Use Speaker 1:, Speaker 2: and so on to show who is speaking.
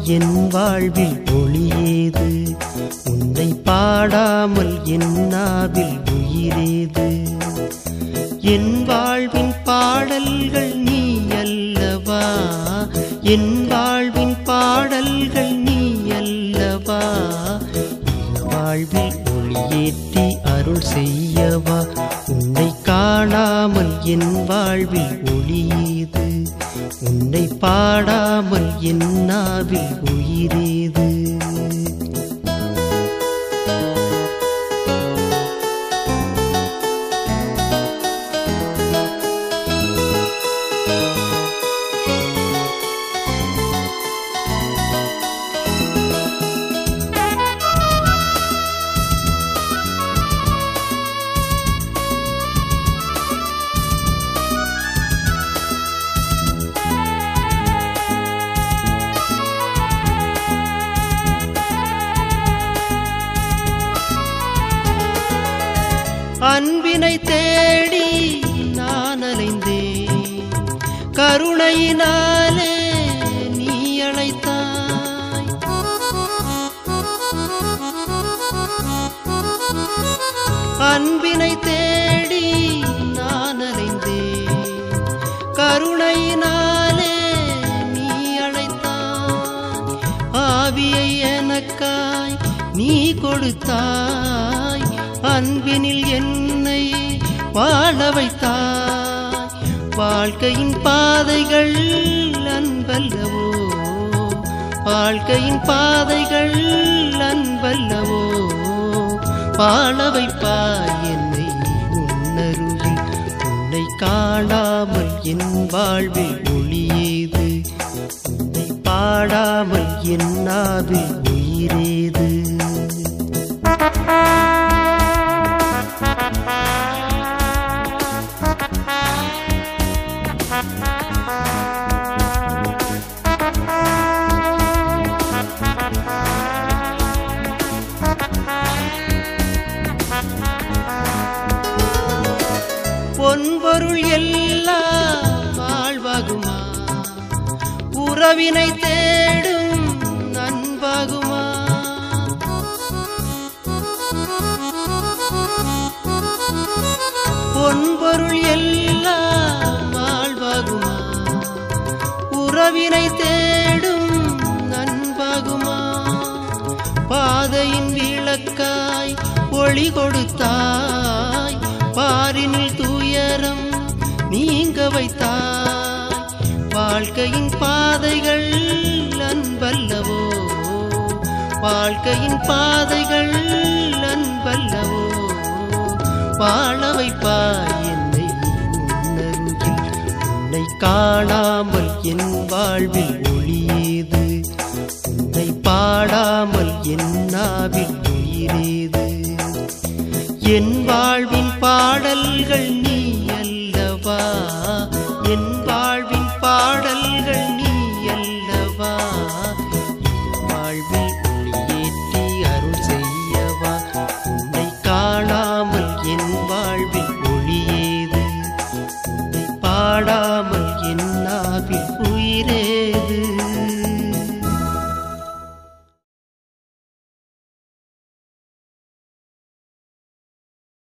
Speaker 1: என் வாழ்வில் ஒளியேது உன்னை பாடாமல் என் நாவில் உயிரேது என் வாழ்வின் பாடல்கள் நீ அல்லவா என் வாழ்வின் பாடல்கள் நீ அல்லவா என் வாழ்வில் ஒளியேற்றி அருள் செய்யவா உன்னை காணாமல் என் வாழ்வில் ஒளியேது உன்னை பாடாமல் என் நாவில் உயிரேது அன்பினை தேடி நான் அலைந்தேன் கருணையினாலே நீ அழைத்தாய் அன்பினை தேடி நான் அலைந்தேன் கருணையினாலே நீ அழைத்தாய் ஆவியை எனக்காய் நீ கொடுத்தாய் அன்பினில் என்னை வாழ வைத்தாய் வாழ்க்கையின் பாதைகள் அன்பல்லவோ வாழ்க்கையின் பாதைகள் அன்பல்லவோ வாழ வைப்பாய் என்னை உன்னருகில் உன்னை காணாமல் என் வாழ்வில் ஒளியேது உன்னை பாடாமல் என் நாவில் உயிரேது பொன்பொருள் எல்லாம் வாழ்வாகுமா உறவினை தேடும் நண்பாகுமா பொன்பொருள் எல்லாம் வாழ்வாகுமா உறவினை தேடும் நண்பாகுமா பாதையின் விளக்காய் ஒளி கொடுத்தாய் பாரினில் துயரம் நீங்க வைத்தாய் வாழ்க்கையின் பாதைகள் அன்பல்லவோ வாழ்க்கையின் பாதைகள் அன்பல்லவோ வாழ வைப்பாய் என்னை உன்னருகில் உன்னை காணாமல் என் வாழ்வில் ஒளியேது உன்னை பாடாமல் என் நாவில் உயிரேது என் வாழ்வின் பாடல்கள் நீ அல்லவா என் வாழ்வின் பாடல்கள் நீ அல்லவா என் வாழ்வில் ஒளியேற்றி அருள் செய்யவா உன்னை காணாமல் என் வாழ்வில் ஒளியேது உன்னை பாடாமல்